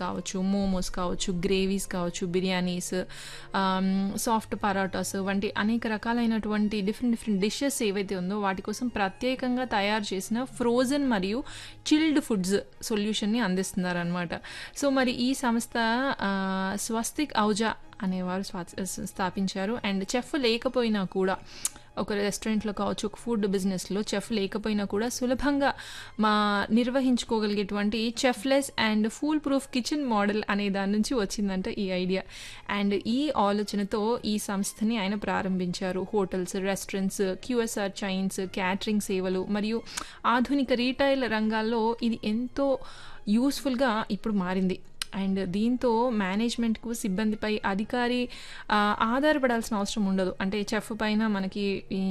కావచ్చు మోమోస్ కావచ్చు గ్రేవీస్ కావచ్చు బిర్యానీస్ సాఫ్ట్ పరాటాస్ వంటి అనేక రకాలైనటువంటి డిఫరెంట్ డిఫరెంట్ డిషెస్ ఏవైతే ఉందో వాటి కోసం ప్రత్యేకంగా తయారు చేసిన ఫ్రోజన్ మరియు చిల్డ్ ఫుడ్స్ సొల్యూషన్ని అందిస్తున్నారనమాట సో మరి ఈ సంస్థ ఆ, స్వస్తిక్ ఔజా అనేవారు స్వా- స్థాపించారు అండ్ చెఫ్ లేకపోయినా కూడా ఒక రెస్టారెంట్లో కావచ్చు ఒక ఫుడ్ బిజినెస్లో చెఫ్ లేకపోయినా కూడా సులభంగా మా నిర్వహించుకోగలిగేటువంటి chefless and foolproof kitchen model అనే దాని నుంచి వచ్చిందంట ఈ ఐడియా అండ్ ఈ ఆలోచనతో ఈ సంస్థని ఆయన ప్రారంభించారు hotels restaurants QSR chains catering సేవలు మరియు ఆధునిక రీటైల్ రంగాల్లో ఇది ఎంతో యూస్ఫుల్గా ఇప్పుడు మారింది అండ్ దీంతో మేనేజ్మెంట్కు సిబ్బందిపై అధికారి ఆ, ఆధారపడాల్సిన అవసరం ఉండదు అంటే చెఫ్ పైన మనకి ఈ